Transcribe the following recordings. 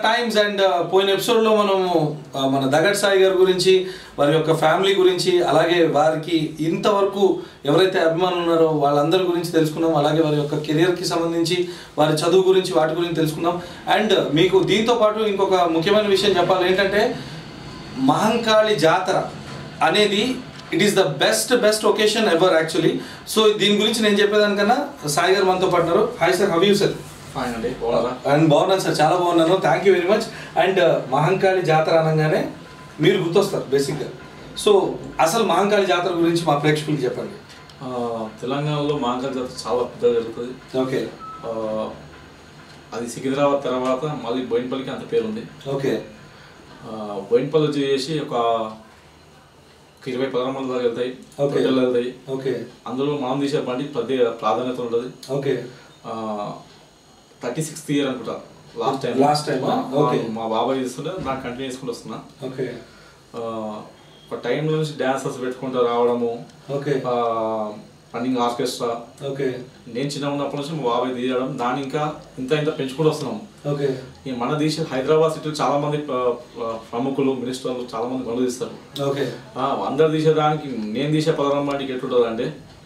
Times and పోయిన ఎపిసోడ్లో మనము ఆ, మన దగడ్ సాయి గారి గురించి వారి యొక్క ఫ్యామిలీ గురించి అలాగే వారికి ఇంతవరకు ఎవరైతే అభిమానులు ఉన్నారో వాళ్ళందరి గురించి తెలుసుకున్నాం అలాగే వారి యొక్క కెరియర్కి సంబంధించి వారి చదువు గురించి వాటి గురించి తెలుసుకున్నాం అండ్ మీకు దీంతో పాటు ఇంకొక ముఖ్యమైన విషయం చెప్పాలి ఏంటంటే మహంకాళి జాతర అనేది it is the best best occasion ever actually so దీని గురించి నేను చెప్పేదానికన్నా సాయి గారు మనతో పాటున్నారు hi sir how you sir fine అండి బాగున్నారా అండ్ బాగున్నాను సార్ చాలా బాగున్నాను thank you very much and Mahankali జాతర అనగానే మీరు గుర్తొస్తారు బేసిక్గా సో అసలు మహంకాళి జాతర గురించి మా ప్రేక్షకులకు చెప్పండి ఆ, తెలంగాణలో మాంకాళ జాతర చాలా పెద్దగా జరుగుతుంది ఓకే ఆ, అది సికింద్రాబాద్ తర్వాత మళ్ళీ బోయినపల్లికి అంత పేరు ఉంది ఓకే ఆ, బోయినపల్లి వచ్చేసి ఒక ఒక ఇరవై పదహారు మంది దాకా వెళ్తాయి Okay. హోటల్ వెళ్తాయి ఓకే అందులో మనం తీసే బండి ప్రతి ప్రాధాన్యత ఉంటుంది ఓకే థర్టీ సిక్స్త్ ఇయర్ అనుకుంటా last time Last time, ah? Okay. మా బాబాయ్ చేస్తుంటే నాకు కంటిన్యూ చేసుకుంటూ వస్తున్నా ఓకే ఆ, ఒక టైంలో నుంచి డాన్సర్స్ పెట్టుకుంటూ రావడము ఓకే రన్నింగ్ ఆర్కెస్ట్రా ఓకే నేను చిన్న ఉన్నప్పటి నుంచి మా బాబాయ్ తీయడం దాన్ని ఇంకా ఇంత ఇంత పెంచుకుంటూ వస్తున్నాం ఓకే ఈ మన దేశ హైదరాబాద్ సిటీలో చాలా మంది ప్ర- ప్ర- ప్రముఖులు మినిస్టర్లు చాలా మంది పనులు తీస్తారు ఓకే ఆ, అందరు తీసేదానికి నేను తీసే పదహారు మందికి ఎట్లుంటుంది అంటే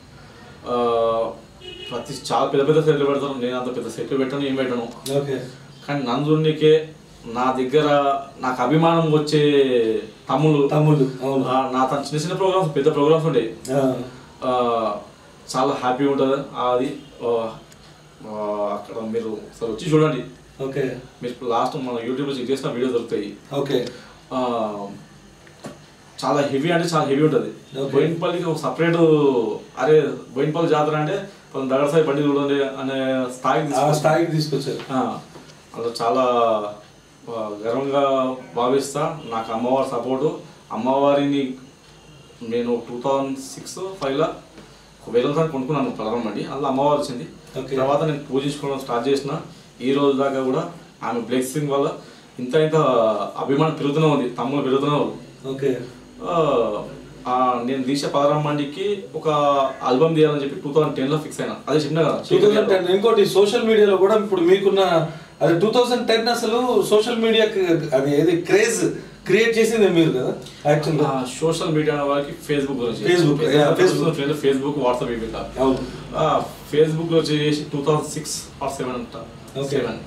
ప్రతి చాలా పెద్ద పెద్ద సెట్లు పెడతాను నేను అంత పెద్ద సెట్లు పెట్టను ఏం పెట్టను ఓకే కానీ నందునికే నా దగ్గర నాకు అభిమానం వచ్చే తమ్ముళ్ళు తమ్ముళ్ళు అవును ఆ, నా తన చిన్న చిన్న ప్రోగ్రామ్స్ పెద్ద ప్రోగ్రామ్స్ ఉండేవి ఆ, ఆ, చాలా హ్యాపీ ఉంటుంది అది ఆ, ఆ, అక్కడ మీరు ఒకసారి వచ్చి చూడండి ఓకే మీరు లాస్ట్ మన యూట్యూబ్లో చెక్ చేసిన వీడియో దొరుకుతాయి ఓకే ఆ, చాలా హెవీ అంటే చాలా హెవీ ఉంటుంది Okay. బోయినపల్లికి ఒక సపరేట్ అరే బోయినపల్లి జాతర అంటే మనం దగ్గర సాయి బండి చూడండి అనే స్థాయికి ఆ తీసుకొచ్చారు. స్థాయికి తీసుకొచ్చారు ఆ, అలా చాలా ఆ, గర్వంగా భావిస్తా నాకు అమ్మవారి సపోర్టు అమ్మవారిని నేను టూ థౌజండ్ సిక్స్ ఫైవ్లో ఒక వేల రూపాయలు కొనుక్కున్నాను ప్రారంభండి అందులో అమ్మవారు వచ్చింది Okay. తర్వాత నేను పూజించుకోవడం స్టార్ట్ చేసిన ఈ రోజు దాకా కూడా ఆమె బ్లెస్సింగ్ వల్ల ఇంత ఇంత అభిమానం పెరుగుతూనే ఉంది తమ్ముళ్ళు పెరుగుతూనే ఉంది ఓకే ఆ, ఆ, నేను తీసే పదహారు మందికి ఒక ఆల్బమ్ తీయాలని చెప్పి టూ థౌసండ్ టెన్లో ఫిక్స్ అయినా అదే చెప్పిన కదా టూ థౌజండ్ టెన్ ఇంకోటి సోషల్ మీడియాలో కూడా ఇప్పుడు మీకున్న అది టూ థౌజండ్ టెన్ అసలు సోషల్ మీడియా అది ఏది క్రేజ్ క్రియేట్ చేసింది మీరు కదా యాక్చువల్గా సోషల్ మీడియా వాళ్ళకి ఫేస్బుక్ గురించి Facebook, yeah, Facebook. Facebook Facebook WhatsApp ఇవి కాదు అవును ఫేస్బుక్ లో వచ్చేసి two thousand six or seven అంట ఓకే సెవెన్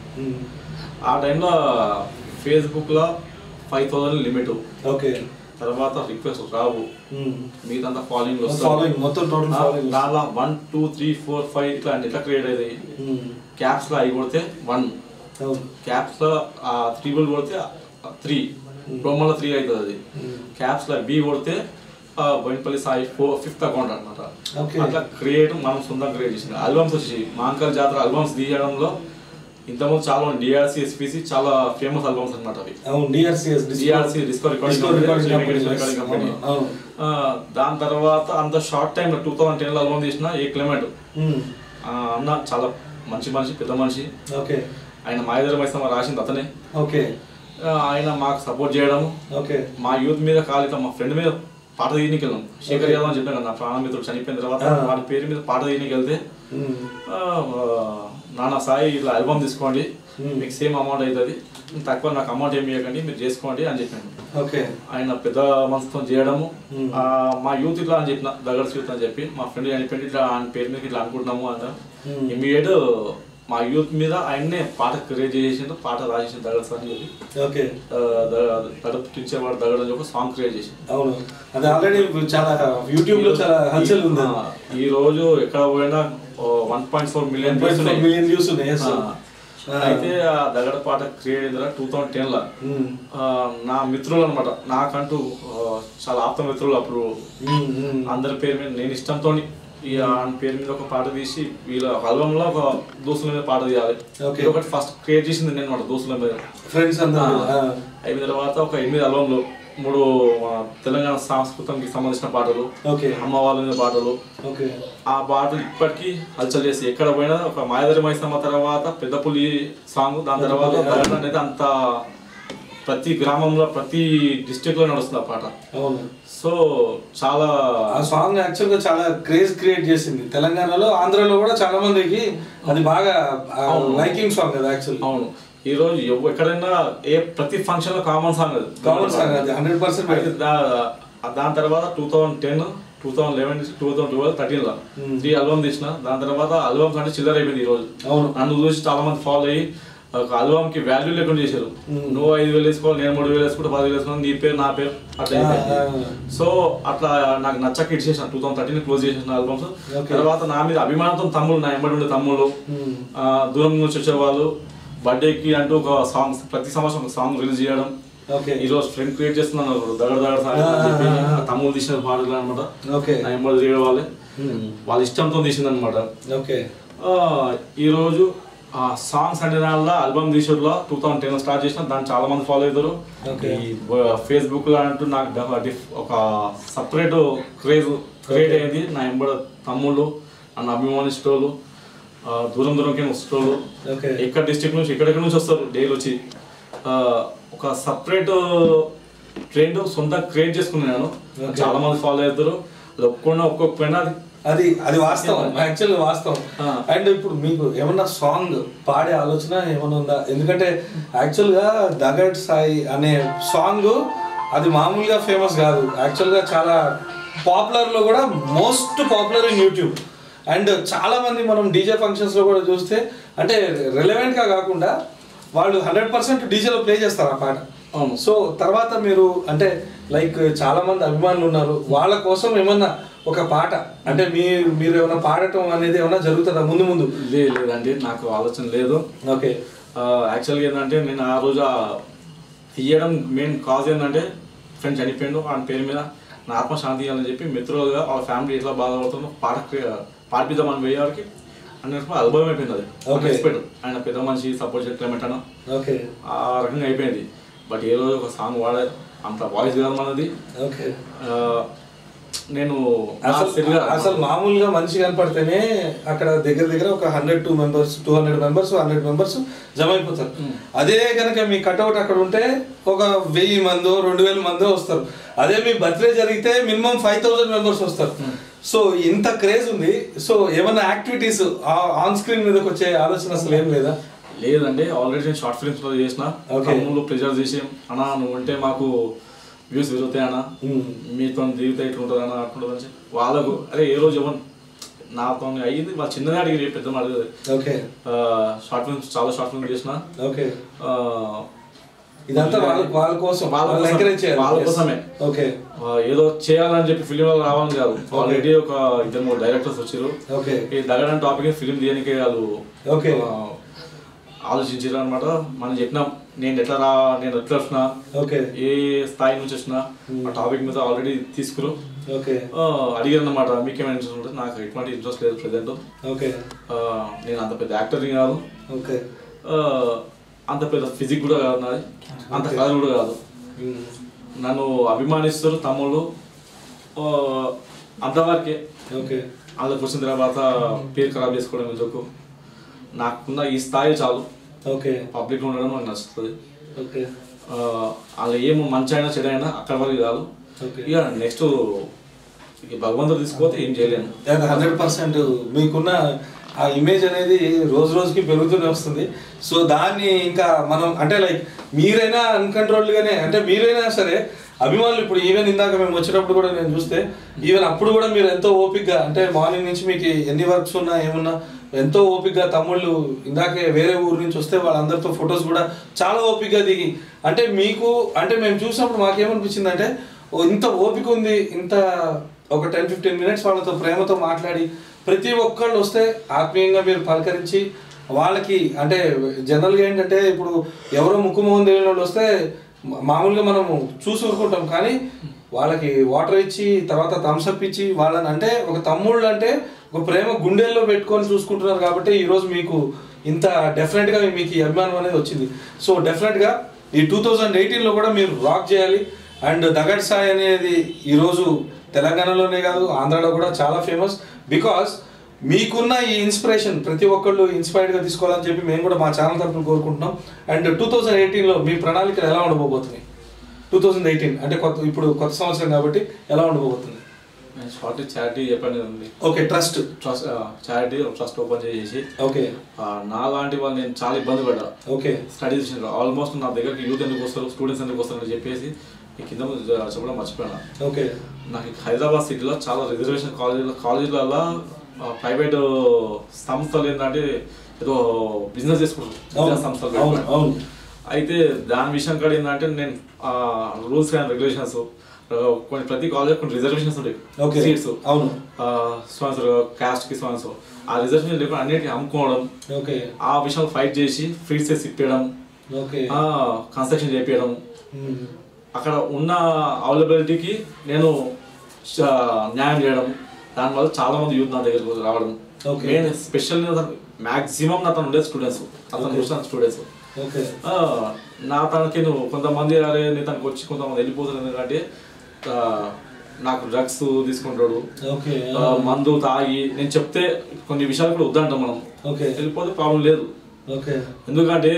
ఆ టైంలో ఫేస్బుక్ లో ఫైవ్ థౌసండ్ లిమిట్ ఓకే తర్వాత రిక్వెస్ట్ రావు మిగతా ఫాలోయింగ్ ఫాలోయింగ్ మొత్తం టోటల్ ఫాలోయింగ్ దానిలో one two three four five ఇట్లా అంటే ఎట్లా క్రియేట్ అయ్యాయి క్యాప్స్ లో అవి కొడితే వన్ అవును క్యాప్స్ లో ఆ త్రిబుల్ కొడితే త్రీ బ్రహ్మలో త్రీ అవుతుంది అది క్యాప్స్ లో బి కొడితే ఆ, Boinapalli Sai four fifth account అనమాట Okay. అట్లా క్రియేట్ మనం సొంతంగా క్రియేట్ చేసింది ఆల్బమ్స్ వచ్చి మాంకల్ జాతర ఆల్బమ్స్ తీయడంలో ఇంతకుముందు చాలా డిఆర్సి ఎస్పిసి చాలా ఫేమస్ ఆల్బమ్స్ అనమాట అవి అవును DRCS DRC disco recording company అవును దాని తర్వాత అంత short time two thousand ten లో ఆల్బమ్ తీసిన ఏ క్లైమేట్ అన్న చాలా మంచి మనిషి పెద్ద మనిషి ఓకే ఆయన మాయదర మైసమ్మ రాసింది అతనే ఓకే ఆ, ఆయన మాకు సపోర్ట్ చేయడం ఓకే మా యూత్ మీద కాలిత మా ఫ్రెండ్ మీద పాట తీయనికి వెళ్ళాం శేఖర్ యాదవ్ అని చెప్పాను కదా నా ప్రాణమిత్రుడు చనిపోయిన తర్వాత ఆ. వాడి పేరు మీద పాట తీయనికి వెళ్తే ఆ, ఆ, నాన్న సాయి ఇట్లా ఆల్బమ్ తీసుకోండి Hmm. మీకు సేమ్ అమౌంట్ అవుతుంది తక్కువ నాకు అమౌంట్ ఏమి ఇవ్వకండి మీరు చేసుకోండి అని చెప్పాను ఓకే ఆయన పెద్ద మనసుతో చేయడము Hmm. ఆ, మా యూత్ ఇట్లా అని చెప్పిన దగ్గర యూత్ అని చెప్పి మా ఫ్రెండ్ చనిపోయింది ఇట్లా ఆయన పేరు మీద ఇట్లా అనుకుంటున్నాము అన్న Hmm. ఇమీడియట్ మా యూత్ మీద ఆయన్నే పాట క్రియేట్ చేసిండు పాట రాసేసిండు దగ్గర సార్ అని చెప్పి ఓకే తడుపుటించేవాడు దగ్గర అని చెప్పి సాంగ్ క్రియేట్ చేసి అవును అది ఆల్రెడీ చాలా యూట్యూబ్ లో చాలా హల్చల్ ఉంది ఆ, ఈ రోజు ఎక్కడ పోయినా one point four million million views ఉన్నాయి yes, sir. అయితే ఆ దగ్గర పాట క్రియేట్ అయిన టూ థౌసండ్ టెన్ లో Hmm. ఆ, నా మిత్రులు అనమాట నాకంటూ ఆ, చాలా ఆప్త మిత్రులు అప్పుడు Hmm, hmm. అందరి పేరు మీద నేను ఇష్టంతో ఈ ఆయన పేరు మీద ఒక పాట తీసి వీళ్ళ ఆల్బమ్ లో ఒక దోస్తుల మీద పాట తీయాలి Okay. ఇది ఒకటి ఫస్ట్ క్రియేట్ చేసింది నేను అనమాట దోస్తుల మీద ఫ్రెండ్స్ అందరూ ఆ, అయిన తర్వాత ఒక ఎనిమిది ఆల్బంలు మూడు మన తెలంగాణ సంస్కృతంకి సంబంధించిన పాటలు ఓకే అమ్మ వాళ్ళ మీద పాటలు ఓకే ఆ పాటలు ఇప్పటికీ హల్చల్ చేసి ఎక్కడ పోయినా ఒక మాయదరి మైసమ్మ తర్వాత పెద్ద పులి సాంగ్ దాని తర్వాత పెద్ద పులి, దగడ అనేది అంత ప్రతి గ్రామంలో ప్రతి డిస్ట్రిక్ట్ లో నడుస్తుంది ఆ పాట అవును సో చాలా ఆ సాంగ్ యాక్చువల్ గా చాలా క్రేజ్ క్రియేట్ చేసింది తెలంగాణలో ఆంధ్రాలో కూడా చాలా మందికి అది బాగా అవును. లైకింగ్ సాంగ్ కదా యాక్చువల్ అవును ఈ రోజు ఎవ- ఎక్కడైనా ఏ ప్రతి ఫంక్షన్ లో కామన్ సాంగ్ అది కామన్ సాంగ్ అది హండ్రెడ్ పర్సెంట్ అయితే దా- దాని తర్వాత two thousand ten two thousand eleven two thousand twelve thirteen లో Hmm. త్రీ ఆల్బమ్ తీసిన దాని తర్వాత ఆల్బమ్స్ అంటే చిల్లర అయిపోయింది ఈ రోజు అవును నన్ను చూసి చాలా మంది ఫాలో అయ్యి ఒక ఆల్బమ్ కి వాల్యూ లేకుండా చేశారు Hmm. నువ్వు ఐదు వేలు వేసుకోవాలి నేను మూడు వేలు వేసుకుంటే పది వేలు వేసుకున్నాను నీ పేరు నా పేరు అట్లా ఆ, అయిపోయింది ఆ. సో అట్లా నాకు నచ్చక ఇట్ చేసిన టూ థౌసండ్ థర్టీన్ క్లోజ్ చేసిన ఆల్బమ్స్ Okay. తర్వాత నా మీద అభిమానంతో తమ్ముళ్ళు నా ఎంబడి ఉండే తమ్ముళ్ళు Hmm. ఆ, దూరం నుంచి వచ్చేవాళ్ళు బర్త్డేకి అంటూ ఒక సాంగ్ ప్రతి సంవత్సరం ఒక సాంగ్ రిలీజ్ చేయడం ఓకే ఈ రోజు ఫ్రెండ్ క్రియేట్ చేస్తున్నాను దగడ దగడ సాంగ్ అని చెప్పి ఆ, ఆ, ఆ. తమ్ముడు తీసిన పాటలు అనమాట ఓకే నా ఎంబడి తీయడం వాళ్ళే Hmm. వాళ్ళ ఇష్టంతో తీసింది అనమాట ఓకే ఈరోజు ఆ సాంగ్స్ అంటే దానిలో ఆల్బమ్ తీసుడులో టూ థౌసండ్ టెన్ స్టార్ట్ చేసిన దాన్ని చాలా మంది ఫాలో అవుతారు Okay. ఈ ఫేస్బుక్ లో అంటూ నాకు డ- డిఫ్- ఒక సపరేట్ క్రేజ్ క్రియేట్ Okay. అయింది నా ఎంబడ తమ్ముళ్ళు నన్ను అభిమానిస్తోళ్ళు ఆ, దూరం దూరంకి వస్తోళ్ళు Okay. ఎక్కడ డిస్ట్రిక్ట్ నుంచి ఎక్కడెక్కడ నుంచి వస్తారు డైలీ వచ్చి ఆ, ఒక సపరేట్ ట్రెండ్ సొంత క్రియేట్ చేసుకున్నాను Okay. చాలా మంది ఫాలో అవుతారు అది ఒక్కొక్క ఒక్కొక్క అది అది అది వాస్తవం యాక్చువల్ వాస్తవం ఆ. అండ్ ఇప్పుడు మీకు ఏమన్నా సాంగ్ పాడే ఆలోచన ఏమన్నా ఉందా ఎందుకంటే యాక్చువల్ గా దగడ్ సాయి అనే సాంగ్ అది మామూలుగా ఫేమస్ కాదు యాక్చువల్ గా చాలా పాపులర్ లో కూడా most popular in YouTube and చాలా మంది మనం డీజే ఫంక్షన్స్ లో కూడా చూస్తే అంటే రెలవెంట్ గా కాకుండా వాళ్ళు హండ్రెడ్ పర్సెంట్ డీజేలో ప్లే చేస్తారు ఆ పాట అవును సో తర్వాత మీరు అంటే లైక్ చాలా మంది అభిమానులు ఉన్నారు వాళ్ళ కోసం ఏమన్నా ఒక పాట అంటే మీ మీరు ఏమైనా పాడటం అనేది ఏమైనా జరుగుతుందా ముందు ముందు లేదు లేదండి నాకు ఆలోచన లేదు ఓకే యాక్చువల్గా ఏంటంటే నేను ఆ రోజు ఆ తీయడం మెయిన్ కాజ్ ఏంటంటే ఫ్రెండ్ చనిపోయిండు ఆయన పేరు మీద నా ఆత్మ శాంతి ఇవ్వాలని చెప్పి మిత్రులుగా వాళ్ళ ఫ్యామిలీ ఎట్లా బాధపడుతుందో పాట క్రి- పాడిపిద్దామని పోయే వారికి అన్నట్టు అనుభవం అయిపోయింది అది Okay. ఎక్స్పెక్ట్ ఆయన పెద్ద మనిషి సపోర్ట్ చేయట్లేమంట ఓకే ఆ రకంగా అయిపోయింది బట్ ఏ రోజు ఒక సాంగ్ వాడారు అంత వాయిస్ కాదు మనది ఓకే ఆ, నేను అసలు నాకు తెలియదు. అసలు మామూలుగా మనిషి కనపడితేనే అక్కడ దగ్గర దగ్గర ఒక hundred two members two hundred members hundred members జమ అయిపోతారు అదే కనుక మీ కట్అవుట్ అక్కడ ఉంటే ఒక వెయ్యి మందో రెండు వేల మందో వస్తారు అదే మీ బర్త్డే జరిగితే మినిమం ఫైవ్ థౌసండ్ మెంబర్స్ వస్తారు సో ఇంత క్రేజ్ ఉంది సో ఏమైనా యాక్టివిటీస్ ఆన్ స్క్రీన్ మీదకి వచ్చే ఆలోచన అసలు ఏం లేదా లేదండి ఆల్రెడీ నేను షార్ట్ ఫిల్మ్స్ లో చేసిన Okay. తమ్ముళ్ళు ప్రెజర్ చేసి అన్నా నువ్వు ఉంటే మాకు వ్యూస్ పెరుగుతాయి అన్న Hmm. మీతో దిగితే ఇట్లా ఉంటుంది అన్న అట్లా అని చెప్పి వాళ్ళకు అరే ఏ రోజు ఎవరు నాతో అయ్యింది వాళ్ళ చిన్నగా అడిగి పెద్ద అడిగేది ఓకే షార్ట్ ఫిల్మ్స్ చాలా షార్ట్ ఫిల్మ్స్ చేసిన ఓకే ఆ, ఇదంతా వాళ్ళ వాళ్ళ కోసం వాళ్ళ వాళ్ళని కోసం- ఎంకరేజ్ చేయాలి వాళ్ళ Yes. కోసమే. ఓకే ఆ, ఏదో చేయాలని చెప్పి ఫిలిం రావాలని కాదు ఆల్రెడీ ఒక ఇద్దరు మూడు డైరెక్టర్స్ వచ్చారు ఓకే ఈ దగడని టాపిక్ ఫిలిం తీయడానికి వాళ్ళు Okay. ఆ, ఆలోచించారు అనమాట మనం చెప్పినాం నేను ఎట్లా రా నేను ఎట్లా వచ్చినా ఓకే ఏ స్థాయి నుంచి వచ్చినా ఆ టాపిక్ మీద ఆల్రెడీ తీసుకురు ఓకే అడిగారు అనమాట మీకేమైనా ఇంట్రెస్ట్ ఉంటుంది నాకు ఎటువంటి ఇంట్రెస్ట్ లేదు ప్రజెంట్ ఓకే నేను అంత పెద్ద యాక్టర్ని కాదు ఓకే ఆ, అంత పెద్ద ఫిజిక్ కూడా కాదు నాది అంత Okay. కథ కూడా కాదు మ్మ్. నన్ను అభిమానిస్తారు తమ్ముళ్ళు ఆ, అంతవరకే ఓకే వాళ్ళకి వచ్చిన తర్వాత పేరు ఖరాబ్ చేసుకోవడం ఎందుకు నాకున్న ఈ స్థాయి చాలు ఓకే పబ్లిక్ ఉండడం నాకు నచ్చుతుంది ఓకే ఆ, వాళ్ళు ఏం మంచి అయినా చెడు అయినా అక్కడ వరకు కాదు ఓకే ఇక నెక్స్ట్ ఇక భగవంతుడు తీసుకుపోతే ఏం చేయలేను హండ్రెడ్ పర్సెంట్ మీకున్న ఆ ఇమేజ్ అనేది రోజు రోజుకి పెరుగుతూనే వస్తుంది సో దాన్ని ఇంకా మనం అంటే లైక్ మీరైనా అన్కంట్రోల్డ్గానే అంటే మీరైనా సరే అభిమానులు ఇప్పుడు ఈవెన్ ఇందాక మేము వచ్చేటప్పుడు కూడా నేను చూస్తే ఈవెన్ అప్పుడు కూడా మీరు ఎంతో ఓపిక్గా అంటే మార్నింగ్ నుంచి మీకు ఎన్ని వర్క్స్ ఉన్నా ఏమున్నా ఎంతో ఓపిక్గా తమ్ముళ్ళు ఇందాకే వేరే ఊరు నుంచి వస్తే వాళ్ళందరితో ఫొటోస్ కూడా చాలా ఓపిక్గా దిగి అంటే మీకు అంటే మేము చూసినప్పుడు మాకేమనిపించింది అంటే ఓ ఇంత ఓపిక ఉంది ఇంత ఒక టెన్ ఫిఫ్టీన్ మినిట్స్ వాళ్ళతో ప్రేమతో మాట్లాడి ప్రతి ఒక్కళ్ళు వస్తే ఆత్మీయంగా మీరు పలకరించి వాళ్ళకి అంటే జనరల్గా ఏంటంటే ఇప్పుడు ఎవరో ముక్కు మొహం తెలియని వాళ్ళు వస్తే మా- మామూలుగా మనము చూసి ఊరుకుంటాం కానీ వాళ్ళకి వాటర్ ఇచ్చి తర్వాత థమ్స్అప్ ఇచ్చి వాళ్ళని అంటే ఒక తమ్ముళ్ళు అంటే ఒక ప్రేమ గుండెల్లో పెట్టుకొని చూసుకుంటున్నారు కాబట్టి ఈరోజు మీకు ఇంత డెఫినెట్గా మీకు ఈ అభిమానం అనేది వచ్చింది సో డెఫినెట్గా ఈ టూ థౌజండ్ ఎయిటీన్లో కూడా మీరు రాక్ చేయాలి అండ్ దగడ్ సాయ్ అనేది ఈరోజు తెలంగాణలోనే కాదు ఆంధ్రాలో కూడా చాలా ఫేమస్ బికాస్ మీకున్న ఈ ఇన్స్పిరేషన్ ప్రతి ఒక్కళ్ళు ఇన్స్పైర్డ్గా తీసుకోవాలని చెప్పి మేము కూడా మా ఛానల్ తరఫున కోరుకుంటున్నాం అండ్ టూ థౌజండ్ ఎయిటీన్లో మీ ప్రణాళికలు ఎలా ఉండబోతున్నాయి టూ థౌజండ్ ఎయిటీన్ అంటే కొత్త ఇప్పుడు కొత్త సంవత్సరం కాబట్టి ఎలా ఉండబోతుంది షార్ట్ చారిటీ చెప్పాను కదండి okay trust trust charity trust open చేసేసి ఓకే ఆ, నా లాంటి వాళ్ళు నేను చాలా ఇబ్బంది పడ్డా ఓకే స్టడీస్ విషయంలో ఆల్మోస్ట్ నా దగ్గరికి యూత్ ఎందుకు వస్తారు స్టూడెంట్స్ ఎందుకు వస్తారు అని చెప్పేసి ఈ కింద ముందు జ- చెప్పడం మర్చిపోయాను ఓకే నాకు ఈ హైదరాబాద్ సిటీలో చాలా రిజర్వేషన్ కాలేజీలో కాలేజీలలో ప్రైవేట్ సంస్థలు ఏంటంటే ఏదో బిజినెస్ చేసుకుంటారు అవును విద్యా సంస్థలు అవును పెట్టుకొని. అవును అయితే దాని విషయం కాడ ఏంటంటే నేను రూల్స్ అండ్ రెగ్యులేషన్స్ కొన్ని ప్రతి కాలేజ్ కొన్ని రిజర్వేషన్స్ ఉంటాయి ఓకే సీట్స్ అవును స్పాన్సర్ కాస్ట్ కి స్పాన్సర్ ఆ రిజర్వేషన్ లేకుండా అన్నిటికీ అమ్ముకోవడం ఓకే ఆ విషయంలో ఫైట్ చేసి ఫ్రీ సెస్ ఇప్పేయడం ఓకే కన్స్ట్రక్షన్ చేపించడం మ్మ్. అక్కడ ఉన్న అవైలబిలిటీకి నేను చ- న్యాయం చేయడం దానివల్ల చాలా మంది యూత్ నా దగ్గరకు రావడం Okay. నేను స్పెషల్ మాక్సిమం నా తను ఉండే స్టూడెంట్స్ అతను Okay. చూసిన స్టూడెంట్స్ ఓకే నా తనకి నువ్వు కొంతమంది అరే నీ తనకు వచ్చి కొంతమంది వెళ్ళిపోతారు ఎందుకంటే ఆ, నాకు డ్రగ్స్ తీసుకుంటాడు ఓకే ఆ, మందు తాగి నేను చెప్తే కొన్ని విషయాలు కూడా వద్దంటాం మనం ఓకే వెళ్ళిపోతే ప్రాబ్లం లేదు ఓకే ఎందుకంటే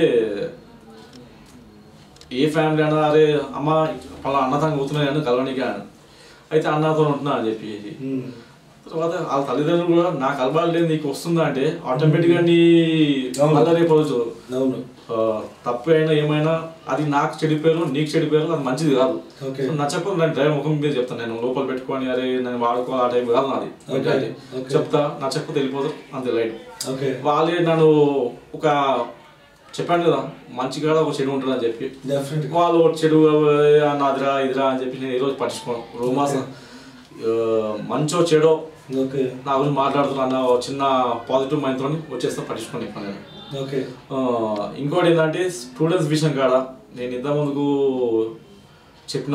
ఏ ఫ్యామిలీ అన్నా అరే అమ్మ పలా అన్నతానికి పోతున్నాయి అని కలవనికి అని అయితే అన్నతో ఉంటున్నా అని చెప్పి మ్మ్. తర్వాత వాళ్ళ తల్లిదండ్రులు కూడా నాకు అలవాటు లేదు నీకు వస్తుందా అంటే ఆటోమేటిక్గా నీ అవును. మళ్ళీ రేపు రోజు అవును ఆ, తప్పు అయినా ఏమైనా అది నాకు చెడిపోయారు నీకు చెడిపోయారు అది మంచిది కాదు ఓకే సో నచ్చకపోతే నేను డ్రైవర్ ముఖం మీద చెప్తాను నేను లోపల పెట్టుకొని అరే నేను వాడుకోవాలి ఆ టైం కాదు నాది Okay. mentality. Okay. చెప్తా నచ్చకపోతే వెళ్ళిపోతారు అంతే రైట్ ఓకే వాళ్ళే నన్ను ఒక చెప్పాను కదా మంచి కాడ ఒక చెడు ఉంటుంది అని చెప్పి డెఫినెట్ వాళ్ళు ఒక చెడు ఆ, నాదిరా ఇదిరా అని చెప్పి నేను ఈరోజు పట్టించుకోను రోమాస్ మంచో చెడో ఓకే నా గురించి మాట్లాడుతున్నా అన్న ఒక చిన్న పాజిటివ్ మైండ్తో వచ్చేస్తా పట్టించుకోను ఇప్పుడు నేను ఓకే ఆ, ఇంకోటి ఏంటంటే స్టూడెంట్స్ విషయం కాడ నేను ఇంత ముందుకు చెప్పిన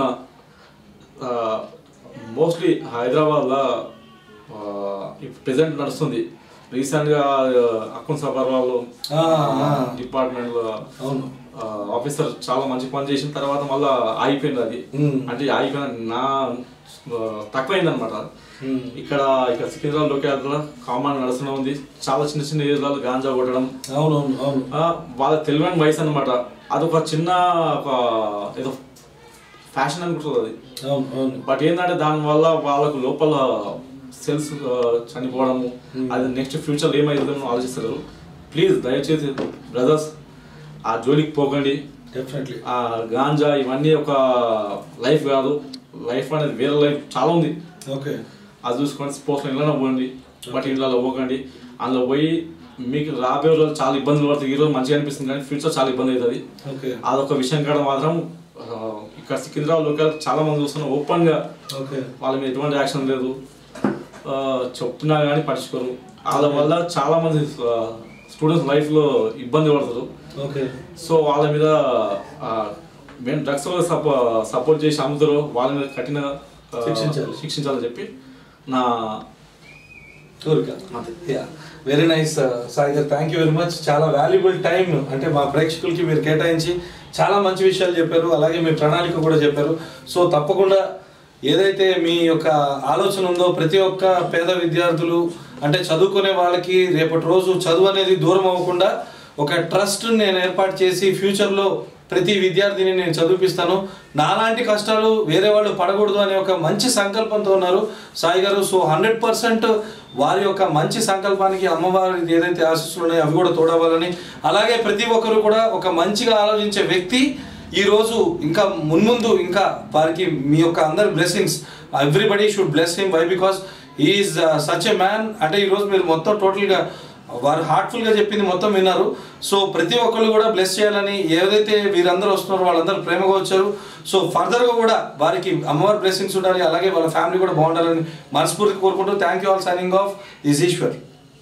మోస్ట్లీ హైదరాబాద్లో ఇప్పుడు ప్రెసెంట్ నడుస్తుంది రీసెంట్గా అకౌంట్ సభర్ వాళ్ళు ఆ, ఆ. డిపార్ట్మెంట్లో అవును ఆఫీసర్ చాలా మంచి పని చేసిన తర్వాత మళ్ళీ ఆగిపోయింది అది మ్మ్. అంటే ఆగిపోయిన నా తక్కువైంది అనమాట మ్మ్. ఇక్కడ ఇక్కడ సికింద్రాబాద్ లోకేట్లో కామన్ నడుస్తూనే ఉంది చాలా చిన్న చిన్న ఏరియాలో గాంజా కొట్టడం అవును అవును అవును ఆ, వాళ్ళ తెలివైన వయసు అనమాట అదొక చిన్న ఒక ఏదో ఫ్యాషన్ అనుకుంటుంది అది అవును అవును బట్ ఏంటంటే దానివల్ల వాళ్ళకు లోపల సెల్స్ చనిపోవడము అది నెక్స్ట్ ఫ్యూచర్ ఏమైతుందని ఆలోచిస్తారు ప్లీజ్ దయచేసి బ్రదర్స్ ఆ జోలికి పోకండి డెఫినెట్లీ ఆ గాంజా ఇవన్నీ ఒక లైఫ్ కాదు లైఫ్ అనేది వేరే లైఫ్ చాలా ఉంది ఓకే అది చూసుకొని స్పోర్ట్స్లో ఇళ్ళలో పోండి బట్ ఇళ్ళలో పోకండి అందులో పోయి మీకు రాబోయే రోజులు చాలా ఇబ్బందులు పడుతుంది ఈ రోజు మంచిగా అనిపిస్తుంది కానీ ఫ్యూచర్ చాలా ఇబ్బంది అవుతుంది ఓకే అదొక విషయం కాడ మాత్రం ఆ, ఇక్కడ సికింద్రాబాద్ లోకల్ చాలా మంది చూస్తున్నారు ఓపెన్గా ఓకే వాళ్ళ మీద ఎటువంటి యాక్షన్ లేదు ఆ, చెప్తున్నా కానీ పట్టించుకోరు వాళ్ళ వల్ల చాలా మంది స్టూడెంట్స్ లైఫ్లో ఇబ్బంది పడతారు ఓకే సో వాళ్ళ మీద ఆ, మేము డ్రగ్స్ సపో సపోర్ట్ చేసి అమ్ముతారో వాళ్ళ మీద కఠిన ఆ, శిక్షించాలి. శిక్షించాలని చెప్పి నా కోరిక yeah very nice Sai garu thank you very much చాలా వాల్యుబుల్ టైం అంటే మా ప్రేక్షకులకి మీరు కేటాయించి చాలా మంచి విషయాలు చెప్పారు అలాగే మీ ప్రణాళిక కూడా చెప్పారు సో తప్పకుండా ఏదైతే మీ యొక్క ఆలోచన ఉందో ప్రతి ఒక్క పేద విద్యార్థులు అంటే చదువుకునే వాళ్ళకి రేపటి రోజు చదువు అనేది దూరం అవ్వకుండా ఒక ట్రస్ట్ నేను ఏర్పాటు చేసి ఫ్యూచర్లో ప్రతి విద్యార్థిని నేను చదివిపిస్తాను నాలాంటి కష్టాలు వేరే వాళ్ళు పడకూడదు అనే ఒక మంచి సంకల్పంతో ఉన్నారు సాయి గారు సో హండ్రెడ్ పర్సెంట్ వారి యొక్క మంచి సంకల్పానికి అమ్మవారి ఏదైతే ఆశీస్సులు ఉన్నాయో అవి కూడా తోడవాలని అలాగే ప్రతి ఒక్కరు కూడా ఒక మంచిగా ఆలోచించే వ్యక్తి ఈ రోజు ఇంకా మున్ముందు ఇంకా వారికి మీ యొక్క అందరి blessings everybody should bless him why because is such a man అంటే ఈరోజు మీరు మొత్తం టోటల్గా వారు హార్ట్ఫుల్ గా చెప్పింది మొత్తం విన్నారు సో ప్రతి ఒక్కళ్ళు కూడా బ్లెస్ చేయాలని ఏదైతే వీరందరూ వస్తున్నారో వాళ్ళందరూ ప్రేమగా వచ్చారు సో ఫర్దర్ గా కూడా వారికి అమ్మవారి బ్లెస్సింగ్స్ ఉండాలి అలాగే వాళ్ళ ఫ్యామిలీ కూడా బాగుండాలని మనస్ఫూర్తి కోరుకుంటూ thank you all signing off this Eshwar